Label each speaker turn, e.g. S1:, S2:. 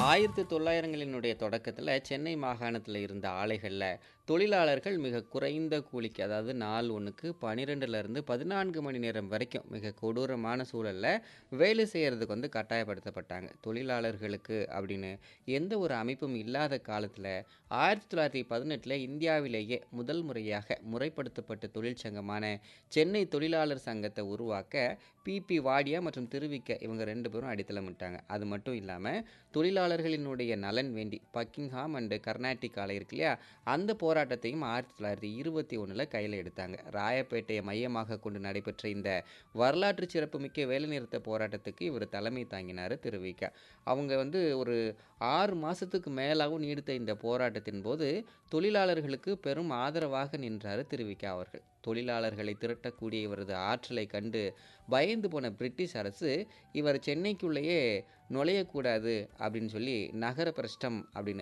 S1: ஆயிரத்து தொள்ளாயிரங்களினுடைய தொடக்கத்தில் சென்னை மாகாணத்தில் இருந்த ஆலைகளில் தொழிலாளர்கள் மிக குறைந்த கூலிக்கு அதாவது நாள் ஒன்றுக்கு பன்னிரெண்டுலேருந்து பதினான்கு மணி நேரம் வரைக்கும் மிக கொடூரமான சூழலில் வேலை செய்கிறதுக்கு வந்து கட்டாயப்படுத்தப்பட்டாங்க தொழிலாளர்களுக்கு அப்படின்னு எந்த ஒரு அமைப்பும் இல்லாத காலத்தில் ஆயிரத்தி தொள்ளாயிரத்தி பதினெட்டில் இந்தியாவிலேயே முதல் முறையாக முறைப்படுத்தப்பட்ட தொழிற்சங்கமான சென்னை தொழிலாளர் சங்கத்தை உருவாக்க பிபி வாடியா மற்றும் திருவிக்க இவங்க ரெண்டு பேரும் அடித்தளமிட்டாங்க அது மட்டும் இல்லாமல் தொழிலாளர்களினுடைய நலன் வேண்டி பக்கிங்ஹாம் அண்டு கர்நாடிக் ஆலை இருக்கு இல்லையா அந்த போராட்டத்தையும் ஆயிரத்தி தொள்ளாயிரத்தி இருபத்தி ஒன்றில் கையில் எடுத்தாங்க ராயப்பேட்டையை மையமாக கொண்டு நடைபெற்ற இந்த வரலாற்று சிறப்புமிக்க வேலைநிறுத்த போராட்டத்துக்கு இவர் தலைமை தாங்கினார் திருவிக்க அவங்க வந்து ஒரு ஆறு மாதத்துக்கு மேலாகவும் நீடித்த இந்த போராட்டத்தின் போது தொழிலாளர்களுக்கு பெரும் ஆதரவாக நின்றார் திருவிக்க அவர்கள் தொழிலாளர்களை திரட்டக்கூடிய இவரது ஆற்றலை கண்டு பயந்து போன பிரிட்டிஷ் அரசு இவர் சென்னைக்குள்ளேயே நுழையக்கூடாது அப்படின்னு சொல்லி நகர பிரஷ்டம் அப்படின்னு